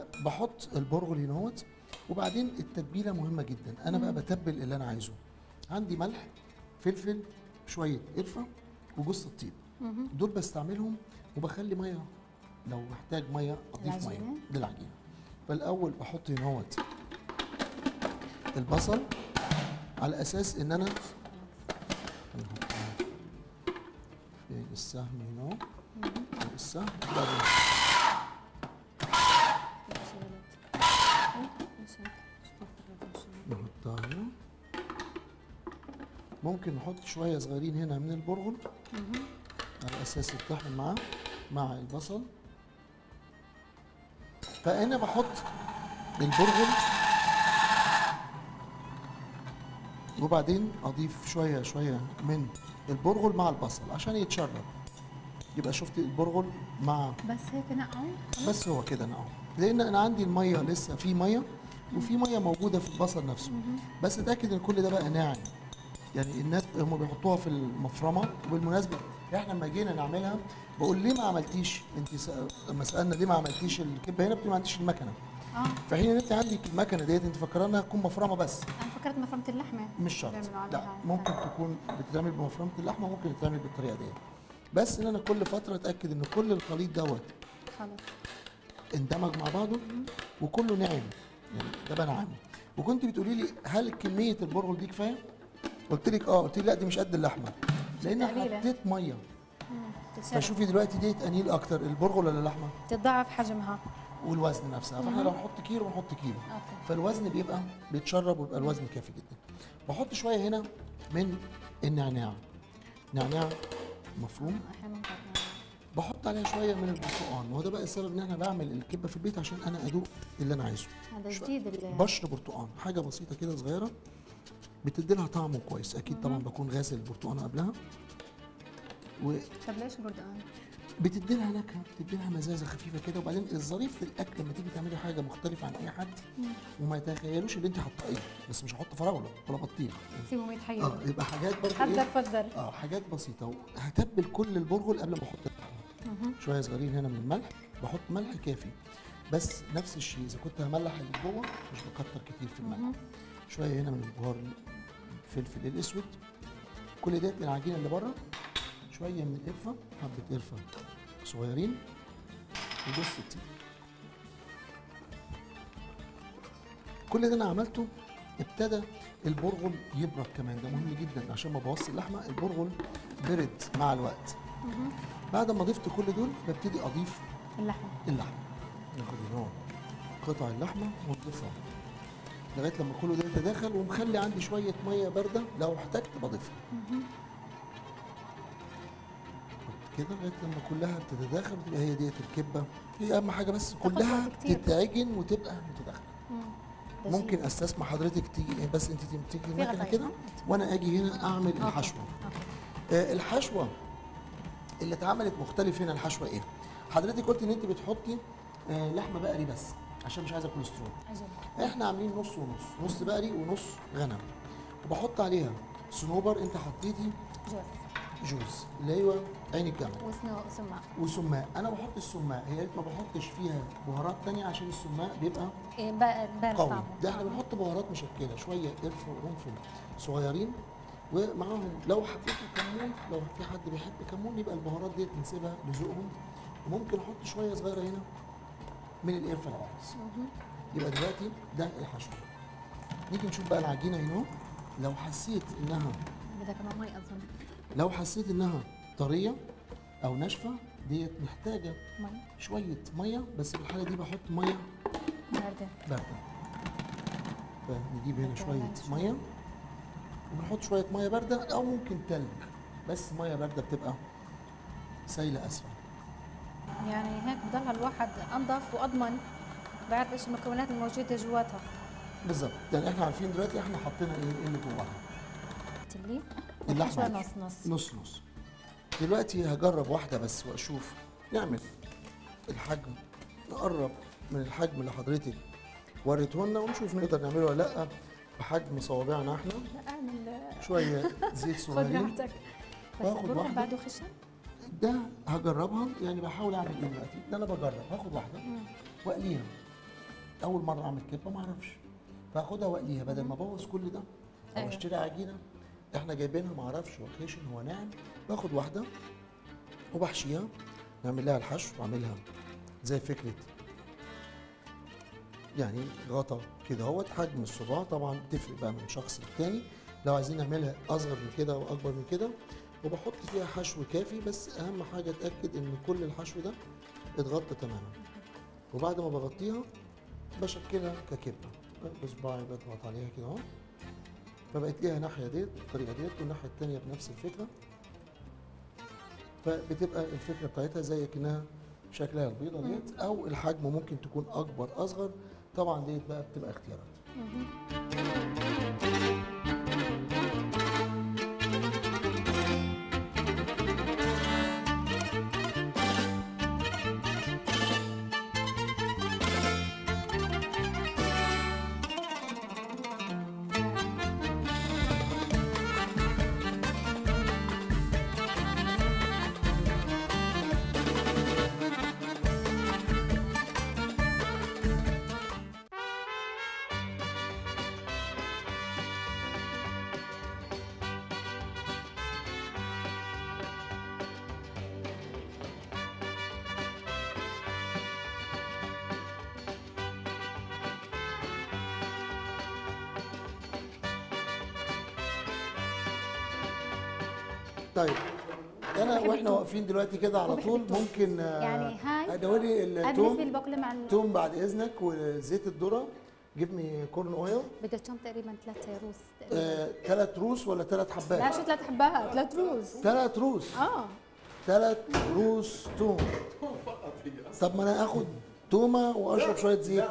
فبحط البرغل هنا اهوت وبعدين التتبيله مهمه جدا انا بقى بتبل اللي انا عايزه عندي ملح فلفل شويه قرفه وجوز الطيب دول بستعملهم وبخلي ميه لو محتاج ميه اضيف ميه العجينة؟ للعجينه فالاول بحط هنا اهوت البصل على اساس ان انا في السهم هنا اهو في السهم بعدين نحطها هنا ممكن نحط شويه صغيرين هنا من البرغل على اساس يتطحن معاه مع البصل فانا بحط البرغل وبعدين اضيف شويه شويه من البرغل مع البصل عشان يتشرب يبقى شفت البرغل مع بس هيك نقعوا بس هو كده نعم لان انا عندي الميه لسه في ميه وفي ميه موجوده في البصل نفسه بس اتاكد ان كل ده بقى ناعم يعني الناس هم بيحطوها في المفرمه وبالمناسبه احنا لما جينا نعملها بقول ليه ما عملتيش انت سأ- لما سالنا ليه ما عملتيش الكبه هنا بتقولي ما عنديش المكنه اه في حين ان انت عندك المكنه ديت انت فاكره انها تكون مفرمه بس انا فكرت مفرمه اللحمه مش شرط بيعملوا لا عليها. ممكن تكون بتتعمل بمفرمه اللحمه ممكن تتعمل بالطريقه ديت بس ان انا كل فتره اتاكد ان كل الخليط دوت خلاص اندمج مع بعضه وكله ناعم يعني ده بقى ناعم وكنت بتقولي لي هل كميه البرغل دي كفايه؟ قلت لك اه قلت لي لا دي مش قد اللحمه لان قليلة. حطيت ميه تتشرب فشوفي دلوقتي ديت انيل اكتر البرغل ولا اللحمه تتضاعف حجمها والوزن نفسها فاحنا لو نحط كيلو نحط كيلو اوكي فالوزن بيبقى بيتشرب ويبقى الوزن كافي جدا بحط شويه هنا من النعناع نعناع مفروم احيانا ممكن بحط عليها شويه من البرتقال وهو ده بقى السبب ان احنا بعمل الكبه في البيت عشان انا ادوق اللي انا عايزه هذا شوية. جديد ال- بشر برتقال حاجه بسيطه كده صغيره بتدي لها طعم كويس اكيد طبعا بكون غاسل البرتقانه قبلها طب ليش برتقال؟ وبتدي لها نكهه بتدي لها مزازه خفيفه كده وبعدين الظريف في الاكل لما تيجي تعملي حاجه مختلفه عن اي حد وما يتخيلوش اللي انت حاطه ايه بس مش هحط فراوله ولا بطيخ سيبهم يتحيروا اه يبقى حاجات برضه حذر ايه فذر اه حاجات بسيطه هتبل كل البرغل قبل ما احط اللحمه شويه صغيرين هنا من الملح بحط ملح كافي بس نفس الشيء اذا كنت هملح اللي جوه مش بكتر كتير في الملح شويه هنا من البهار الفلفل الاسود كل ده العجينه اللي بره شويه من القرفه حبه قرفه صغيرين وجوز الطيب كل ده انا عملته ابتدى البرغل يبرد كمان ده مهم جدا عشان ما بوظش اللحمه البرغل برد مع الوقت بعد ما ضفت كل دول ببتدي اضيف اللحمه اللحمه ناخد هنا قطع اللحمه ونضيفها لغايه لما كله ده يتداخل ومخلي عندي شويه ميه بارده لو احتجت بضيفها كده لغايه لما كلها بتتداخل بتبقى هي ديت الكبه هي اهم حاجه بس تاخد كلها وقت كتير. تتعجن وتبقى متداخله ده ممكن شيء. استسمح حضرتك تيجي بس انت تيجي المكنه غطايا. كده وانا اجي هنا اعمل أوكي. الحشوه أوكي. آه، الحشوه اللي اتعملت مختلف هنا الحشوه ايه حضرتك قلت ان انت بتحطي آه، لحمه بقري بس عشان مش عايزه كوليسترول عجب احنا عاملين نص ونص نص بقري ونص غنم وبحط عليها صنوبر انت حطيتي جوز جوز اللي هو عين الجمل وسنو سماء وسماق انا بحط السماق هي ريت ما بحطش فيها بهارات تانية عشان السماق بيبقى إيه بقى- بارد قوي طعمه ده احنا بنحط بهارات مشكله شويه قرفه وقرنفل صغيرين ومعاهم لو حبيتوا كمون لو في حد بيحب كمون يبقى البهارات ديت بنسيبها لذوقهم وممكن احط شويه صغيره هنا من القرفه لو عايز يبقى دلوقتي ده الحشو نيجي نشوف بقى العجينه هنا لو حسيت انها بدها كمان مي اظن لو حسيت انها طريه او ناشفه ديت محتاجه مي شويه ميه بس في الحاله دي بحط ميه بارده باردة فنجيب هنا باردة شوية شوية. مية وبنحط شوية مية باردة أو ممكن تلج بس مية باردة بتبقى سايلة أسفل يعني هيك بضلها الواحد انظف واضمن بعرف ايش المكونات الموجوده جواتها بالظبط يعني احنا عارفين دلوقتي احنا حطينا ايه إيه اللي جواها تلي اللحمة شوي دي. نص نص نص نص دلوقتي هجرب واحدة بس وأشوف نعمل الحجم نقرب من الحجم اللي حضرتك وريته لنا ونشوف نقدر نعمله ولا لأ بحجم صوابعنا احنا لا اعمل شوية زيت خذ صغيرين راحتك بس باخد بروح واحدة. بعده خشن ده هجربها يعني بحاول اعمل ايه دلوقتي؟ ان انا بجرب هاخد واحده واقليها. اول مره اعمل كبه ما اعرفش. فاخدها واقليها بدل ما ابوظ كل ده او أيوة. اشتري عجينه احنا جايبينها معرفش وكيشن هو ناعم باخد واحده وبحشيها نعمل لها الحشو واعملها زي فكره يعني غطا كده اهوت حجم الصباع طبعا بتفرق بقى من شخص للتاني لو عايزين نعملها اصغر من كده واكبر من كده وبحط فيها حشو كافي بس اهم حاجه اتاكد ان كل الحشو ده اتغطى تماما وبعد ما بغطيها بشكلها ككبه بصباعي بضغط عليها كده اهو فبقت ليها ناحيه ديت بالطريقه ديت والناحيه التانيه بنفس الفكره فبتبقى الفكره بتاعتها زي كانها شكلها البيضه ديت او الحجم ممكن تكون اكبر اصغر طبعا ديت بقى بتبقى اختيارات طيب انا بحب واحنا التوم. واقفين دلوقتي كده على وبحب طول التوم. ممكن آه، يعني هاي ادوري انا بالنسبه لي التوم باكلها مع ال... توم بعد اذنك وزيت الذره جيب مي كورن اويل بده توم تقريبا ثلاث روس تقريبا ثلاث روس ولا ثلاث لا حبات شو ثلاث حبات ثلاث روس ثلاث روس اه ثلاث روس توم طب ما انا اخد تومه واشرب شويه زيت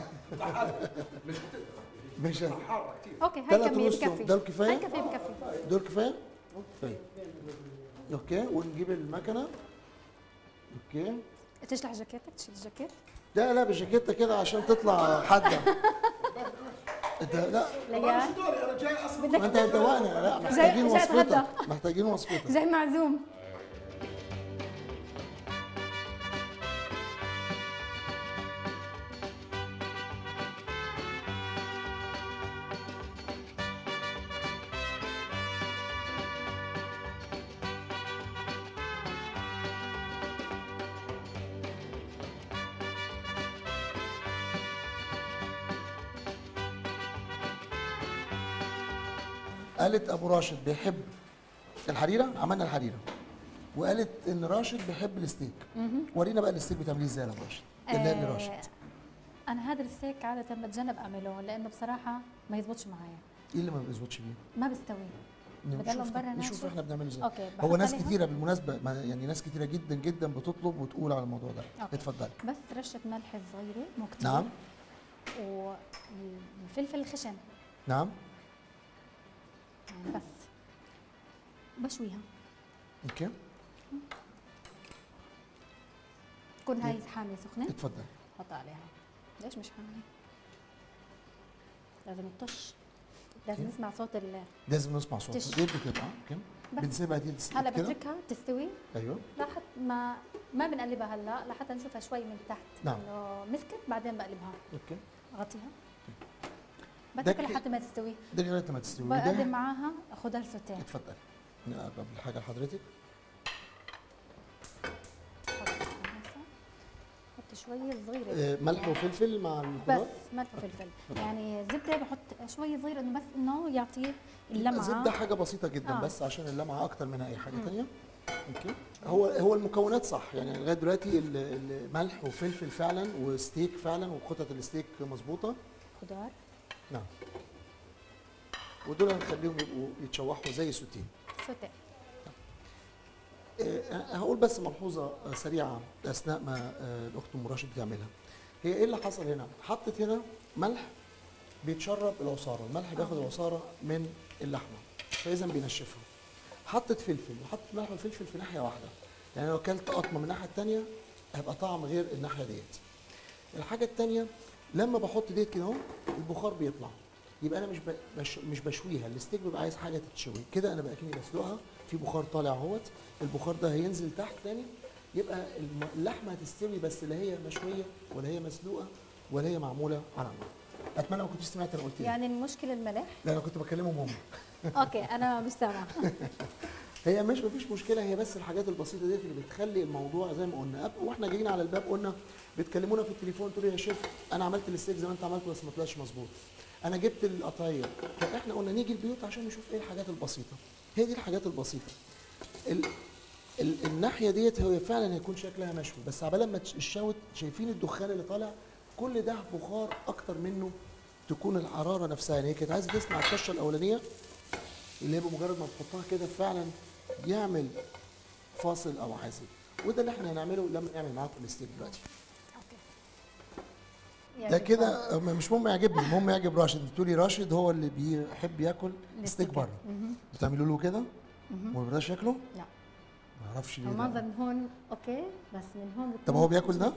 مش اوكي هاي ثلاث كمية روس توم. بكفي دول كفاية؟ هاي كفايه بكفي دول كفايه؟ طيب اوكي ونجيب المكنه اوكي تشلح جاكيتك تشيل الجاكيت لا لا بالجاكيته كده عشان تطلع حاده انت لا ليال ما انت هتدوقنا لا محتاجين جاي وصفتك أتغدى. محتاجين وصفتك جاي معزوم قالت ابو راشد بيحب الحريره عملنا الحريره وقالت ان راشد بيحب الستيك ورينا بقى الستيك بتعمليه ازاي يا ابو راشد دلالي آه، راشد انا هذا الستيك عاده بتجنب اعمله لانه بصراحه ما يزبطش معايا ايه اللي ما بيظبطش بيه؟ ما بيستوي بضلهم نشوف برا نشوف ناشف. احنا بنعمله ازاي اوكي هو بحط ناس عليها- كتيره بالمناسبه ما يعني ناس كتيره جدا جدا بتطلب وتقول على الموضوع ده أوكي. اتفضلي بس رشه ملح صغيره مو كتير نعم والفلفل الخشن نعم يعني بس بشويها اوكي تكون هاي حاميه سخنه اتفضل حط عليها ليش مش حاميه لازم تطش لازم أوكي. نسمع صوت ال لازم نسمع صوت تش. دي بتبقى اوكي بس. بنسيبها دي تس- هلا كده بتركها تستوي ايوه لحد ما ما بنقلبها هلا لحتى نشوفها شوي من تحت نعم. انه مسكت بعدين بقلبها اوكي غطيها ده بتركها كي- لحد ما تستوي ده لغايه ما تستوي بقدم ده معاها خضار سوتيه اتفضل نقرب الحاجه لحضرتك حط شويه صغيره آه، ملح وفلفل مع بس الخضار ملح وفلفل يعني زبده بحط شويه صغيره انه بس انه يعطيه اللمعه زبده حاجه بسيطه جدا آه. بس عشان اللمعه اكتر منها اي حاجه ثانيه اوكي هو هو المكونات صح يعني لغايه دلوقتي ال- الملح وفلفل فعلا وستيك فعلا وقطعه الستيك مظبوطه خضار نعم ودول هنخليهم يبقوا يتشوحوا زي سوتيه سوتيه آه، هقول بس ملحوظه آه، سريعه اثناء ما آه، الاخت ام راشد بتعملها هي ايه اللي حصل هنا حطت هنا ملح بيتشرب العصاره الملح بياخد العصاره من اللحمه فاذا بينشفها حطت فلفل وحطت ملح والفلفل في ناحيه واحده يعني لو اكلت قطمه من الناحيه الثانيه هيبقى طعم غير الناحيه ديت الحاجه الثانيه لما بحط ديت كده اهو البخار بيطلع يبقى انا مش ب- بش مش بشويها الستيك بيبقى عايز حاجه تتشوي كده انا بقى كاني بسلقها في بخار طالع اهوت البخار ده هينزل تحت تاني يبقى الم- اللحمه هتستوي بس لا هي مشويه ولا هي مسلوقه ولا هي معموله على النار اتمنى ما كنتش سمعت انا قلت ايه يعني المشكله الملح لا انا كنت بكلمهم هم اوكي انا مش سامعه هي مش مفيش مشكله هي بس الحاجات البسيطه ديت اللي بتخلي الموضوع زي ما قلنا قبل- واحنا جايين على الباب قلنا بتكلمونا في التليفون تقولوا يا شيف انا عملت الستيك زي ما انت عملته بس ما طلعش مظبوط انا جبت القطعيه فاحنا قلنا نيجي البيوت عشان نشوف ايه الحاجات البسيطه هي دي الحاجات البسيطه ال ال الناحيه ديت هي فعلا هيكون شكلها مشوي بس عبال ما تش- الشوت شايفين الدخان اللي طالع كل ده بخار اكتر منه تكون الحراره نفسها يعني هي كانت عايزه تسمع الطشه الاولانيه اللي هي بمجرد ما تحطها كده فعلا يعمل فاصل او عازل وده اللي احنا هنعمله لما نعمل معاكم الستيك دلوقتي ده يعجبكم. كده هم مش مهم يعجبني المهم يعجب راشد انت بتقولي راشد هو اللي بيحب ياكل ستيك الستيك. بره بتعملوا له كده وما بيرضاش ياكله لا ما اعرفش ليه المنظر ده. من هون اوكي بس من هون طب هو بياكل ده؟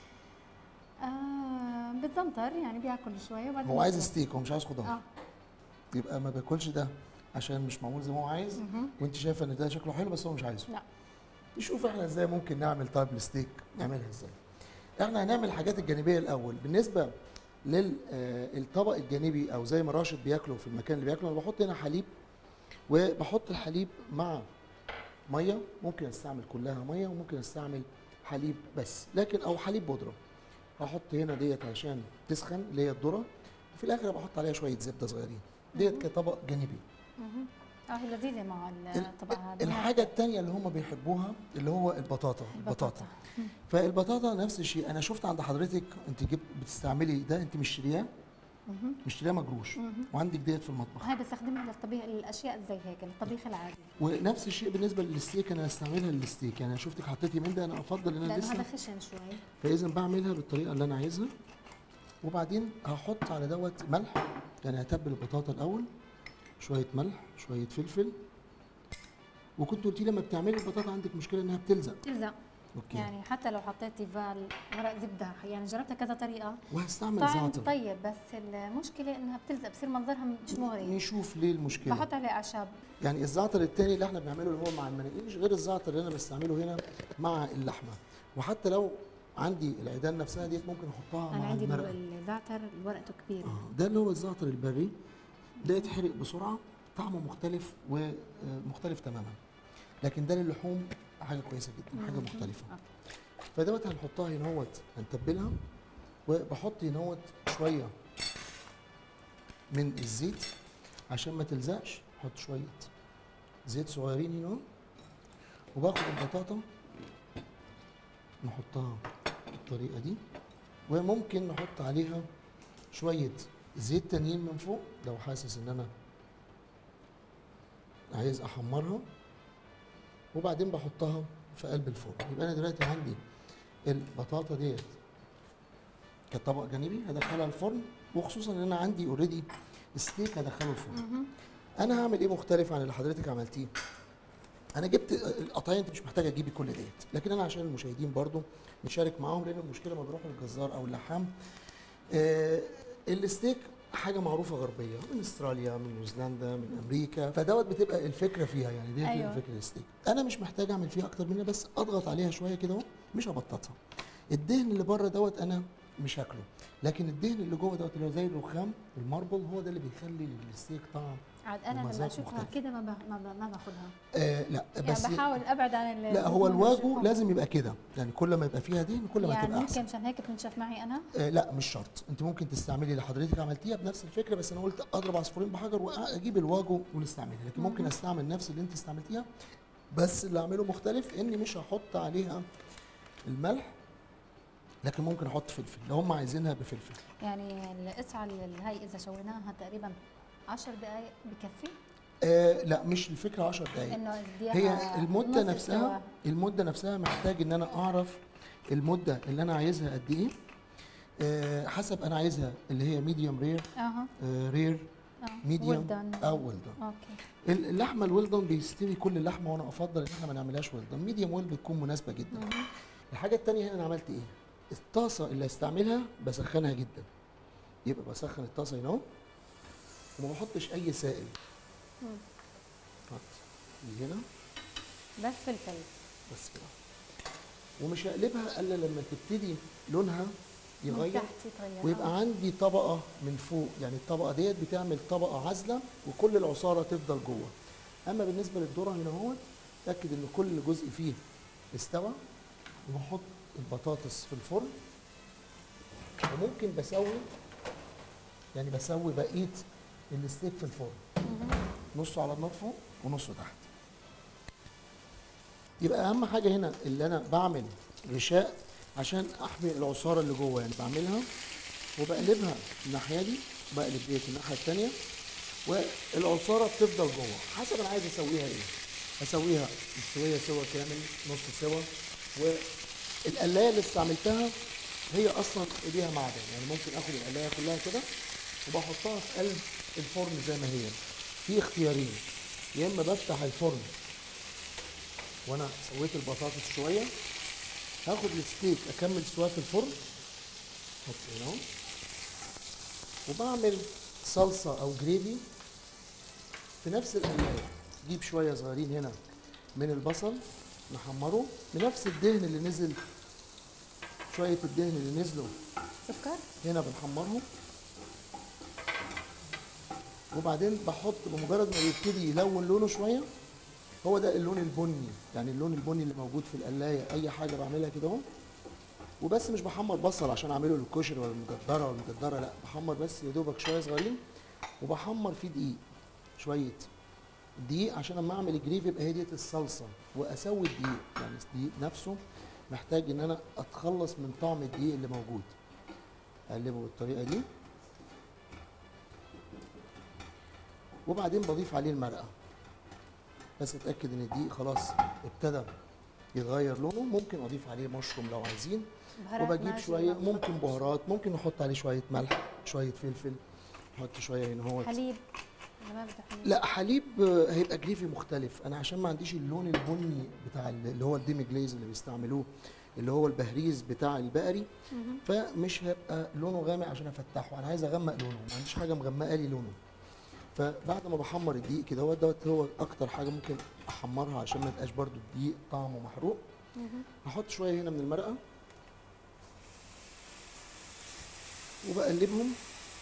آه بتزمطر يعني بياكل شويه وبعدين هو عايز بياكل. ستيك هو مش عايز خضار اه يبقى ما بياكلش ده عشان مش معمول زي ما هو عايز وانت شايفه ان ده شكله حلو بس هو مش عايزه لا نشوف احنا ازاي ممكن نعمل طيب الستيك نعملها ازاي احنا هنعمل الحاجات الجانبيه الاول بالنسبه للطبق الجانبي او زي ما راشد بياكله في المكان اللي بياكله انا بحط هنا حليب وبحط الحليب مع ميه ممكن استعمل كلها ميه وممكن استعمل حليب بس لكن او حليب بودره هحط هنا ديت عشان تسخن اللي هي الذره وفي الاخر بحط عليها شويه زبده صغيرين ديت كطبق جانبي اه هي لذيذه مع ال- الطبق هذا الحاجه الثانيه اللي هم بيحبوها اللي هو البطاطا البطاطا فالبطاطا نفس الشيء انا شفت عند حضرتك انت جبت بتستعملي ده انت مشترياه مشترياه مجروش وعندك ديت في المطبخ هاي بستخدمها للطبيخ الاشياء زي هيك الطبيخ العادي ونفس الشيء بالنسبه للستيك انا هستعملها للستيك يعني انا شفتك حطيتي من ده انا افضل ان انا لانه هذا لسه خشن شوي فاذا بعملها بالطريقه اللي انا عايزها وبعدين هحط على دوت ملح يعني هتبل البطاطا الاول شويه ملح شويه فلفل وكنت قلتي لما بتعملي البطاطا عندك مشكله انها بتلزق تلزق اوكي يعني حتى لو حطيتي فال ورق زبده يعني جربتها كذا طريقه وهستعمل طعم زعتر طيب بس المشكله انها بتلزق بصير منظرها مش مغري نشوف ليه المشكله بحط عليه اعشاب يعني الزعتر التاني اللي احنا بنعمله اللي هو مع المناقيش غير الزعتر اللي انا بستعمله هنا مع اللحمه وحتى لو عندي العيدان نفسها ديت ممكن احطها انا مع عندي المرقه الزعتر ورقته كبيره آه، ده اللي هو الزعتر البري ده يتحرق بسرعه طعمه مختلف ومختلف تماما لكن ده للحوم حاجه كويسه جدا حاجه مختلفه آه. فدوت هنحطها هنا اهوت هنتبلها وبحط هنا اهوت شويه من الزيت عشان ما تلزقش احط شويه زيت صغيرين هنا وباخد البطاطا نحطها بالطريقه دي وممكن نحط عليها شويه زيت تانيين من فوق لو حاسس ان انا عايز احمرها وبعدين بحطها في قلب الفرن يبقى انا دلوقتي عندي البطاطا ديت كطبق جانبي هدخلها الفرن وخصوصا ان انا عندي اوريدي ستيك هدخله الفرن انا هعمل ايه مختلف عن اللي حضرتك عملتيه انا جبت القطعيه انت مش محتاجه تجيبي كل ديت لكن انا عشان المشاهدين برضو نشارك معاهم لان المشكله ما بيروحوا للجزار او اللحام آه الستيك حاجه معروفه غربيه من استراليا من نيوزيلندا من امريكا فدوت بتبقى الفكره فيها يعني دي أيوة. أيوة. فكره الستيك انا مش محتاج اعمل فيها اكتر منها بس اضغط عليها شويه كده اهو مش هبططها الدهن اللي بره دوت انا مش هاكله لكن الدهن اللي جوه دوت اللي هو زي الرخام الماربل هو ده اللي بيخلي للستيك طعم عاد انا لما ومذاق اشوفها مختلف. كده ما ب- ما ب- ما باخذها آه لا بس يعني بحاول ابعد عن ال- لا هو اللحوم الواجو والشحوم. لازم يبقى كده يعني كل ما يبقى فيها دهن كل ما يعني تبقى احسن ممكن عشان هيك بتنشف معي انا آه لا مش شرط انت ممكن تستعملي اللي حضرتك عملتيها بنفس الفكره بس انا قلت اضرب عصفورين بحجر واجيب الواجو ونستعملها لكن ممكن استعمل نفس اللي انت استعملتيها بس اللي اعمله مختلف اني مش هحط عليها الملح لكن ممكن احط فلفل لو هم عايزينها بفلفل يعني القطعه اللي هي اذا شويناها تقريبا 10 دقائق بكفي آه لا مش الفكره 10 دقائق انه اديها هي المده نص نفسها سوا. المده نفسها محتاج ان انا اعرف المده اللي انا عايزها قد ايه آه حسب انا عايزها اللي هي ميديوم رير اها رير اه ميديوم well done. او ويل دان اوكي اللحمه الويلدن بيستوي كل اللحمه وانا افضل ان احنا ما نعملهاش ويلدن ميديوم ويل بتكون مناسبه جدا الحاجه الثانيه هنا انا عملت ايه الطاسه اللي هستعملها بسخنها جدا يبقى بسخن الطاسه هنا اهو وما بحطش اي سائل مم. حط دي هنا بس فلفل بس كده ومش هقلبها الا لما تبتدي لونها يغير تحت يتغير ويبقى عندي طبقه من فوق يعني الطبقه ديت بتعمل طبقه عازله وكل العصاره تفضل جوه اما بالنسبه للذره هنا اهوت اتاكد ان كل جزء فيه استوى وبحط البطاطس في الفرن وممكن بسوي يعني بسوي بقيه الستيك في الفرن نصه على النار فوق ونصه تحت يبقى اهم حاجه هنا اللي انا بعمل غشاء عشان احمي العصاره اللي جوه يعني بعملها وبقلبها الناحيه دي بقلب ديت الناحيه الثانيه والعصاره بتفضل جوه حسب انا عايز اسويها ايه اسويها مستويه سوا كامل نص سوا والقلايه اللي استعملتها هي اصلا ايديها معدن يعني ممكن اخد القلايه كلها كده وبحطها في قلب الفرن زي ما هي في اختيارين يا اما بفتح الفرن وانا سويت البطاطس شويه هاخد الستيك اكمل سواه في الفرن احط هنا اهو وبعمل صلصه او جريفي في نفس القلايه جيب شويه صغيرين هنا من البصل نحمره بنفس الدهن اللي نزل شويه الدهن اللي نزلوا سكر هنا بنحمرهم وبعدين بحط بمجرد ما يبتدي يلون لونه شويه هو ده اللون البني يعني اللون البني اللي موجود في القلايه اي حاجه بعملها كده اهو وبس مش بحمر بصل عشان اعمله للكشري ولا المجدره ولا المجدره لا بحمر بس يا دوبك شويه صغيرين وبحمر فيه دقيق شويه دقيق عشان اما اعمل الجريف يبقى هي ديت الصلصه واسوي الدقيق يعني الدقيق نفسه محتاج ان انا اتخلص من طعم الدقيق اللي موجود اقلبه بالطريقه دي وبعدين بضيف عليه المرقه بس اتاكد ان الدقيق خلاص ابتدى يتغير لونه ممكن اضيف عليه مشروم لو عايزين بهارات وبجيب ماشي شويه ولا ممكن بهارات ممكن نحط عليه شويه ملح شويه فلفل نحط شويه هنا هو حليب ولا ما بدها حليب لا حليب آه، هيبقى جريفي مختلف انا عشان ما عنديش اللون البني بتاع ال- اللي هو الديمي جليز اللي بيستعملوه اللي هو البهريز بتاع البقري فمش هيبقى لونه غامق عشان افتحه انا عايز اغمق لونه ما عنديش حاجه مغمقه لي لونه فبعد ما بحمر الدقيق كده هو دوت هو اكتر حاجه ممكن احمرها عشان ما يبقاش برضو الدقيق طعمه محروق هحط شويه هنا من المرقه وبقلبهم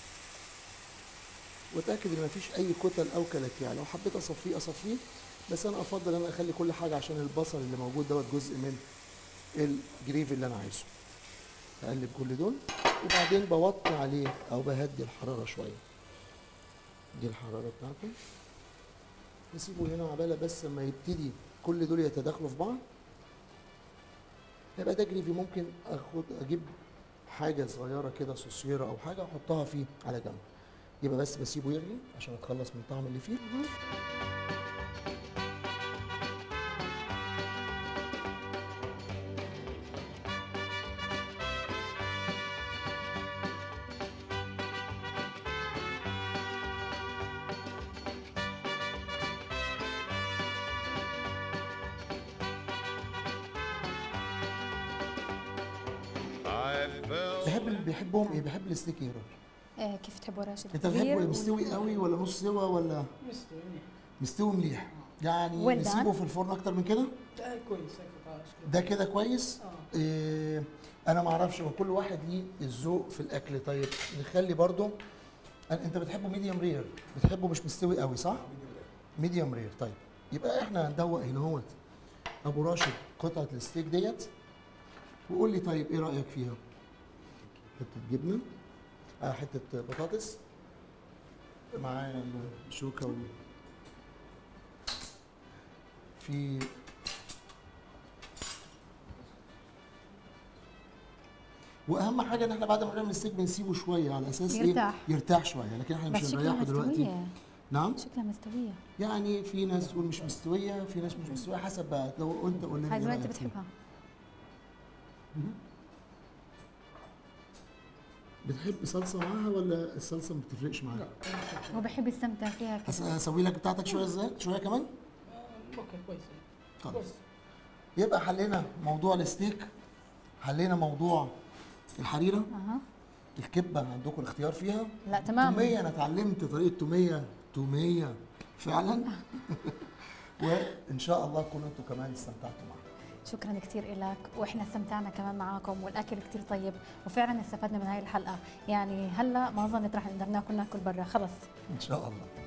واتاكد ان مفيش اي كتل او كلاكيع لو حبيت اصفيه اصفيه بس انا افضل ان انا اخلي كل حاجه عشان البصل اللي موجود دوت جزء من الجريفي اللي انا عايزه اقلب كل دول وبعدين بوطي عليه او بهدي الحراره شويه دي الحراره بتاعته نسيبه هنا عباله بس لما يبتدي كل دول يتداخلوا في بعض يبقى ده جريفي ممكن اخد اجيب حاجه صغيره كده صوصيره او حاجه احطها فيه على جنب يبقى بس بسيبه يغلي عشان اتخلص من الطعم اللي فيه بحب اللي بيحبهم ايه بحب الستيك ايه يا راجل؟ آه كيف تحبوا راشد انت كبير بتحبه ولا- مستوي قوي ولا نص سوا ولا مستوي مليح يعني Well done. نسيبه في الفرن اكتر من كده ده كويس هيك خلاص كده. ده كده كويس اه إيه انا ما اعرفش هو كل واحد ليه الذوق في الاكل طيب نخلي برضو أن- انت بتحبه ميديوم رير بتحبه مش مستوي قوي صح ميديوم رير طيب يبقى احنا هندوق هنا اهوت ابو راشد قطعه الستيك ديت وقول لي طيب ايه رايك فيها حته جبنه آه حته بطاطس معايا الشوكه و... في واهم حاجه ان احنا بعد ما نعمل الستيك بنسيبه شويه على اساس يرتاح. ايه يرتاح شويه لكن احنا مش بس شكلها هنريحه دلوقتي مستوية نعم شكلها مستوية يعني في ناس تقول مش مستويه في ناس مش مستويه حسب بقى لو انت قلنا لي هاي إيه زي ما انت رأيك فيها. بتحبها بتحب صلصه معاها ولا الصلصه ما بتفرقش معاها؟ هو بحب يستمتع فيها أس- كده اسوي لك بتاعتك شويه ازاي؟ شويه كمان؟ اوكي كويس خلاص كويس يبقى حلينا موضوع الستيك حلينا موضوع الحريره اها الكبه عندكم الاختيار فيها لا تمام توميه انا اتعلمت طريقه توميه توميه فعلا وان شاء الله تكونوا انتوا كمان استمتعتوا معانا شكرا كثير لك واحنا استمتعنا كمان معاكم والاكل كثير طيب وفعلا استفدنا من هاي الحلقه يعني هلا ما ظنيت رح نقدر ناكل ناكل برا خلص ان شاء الله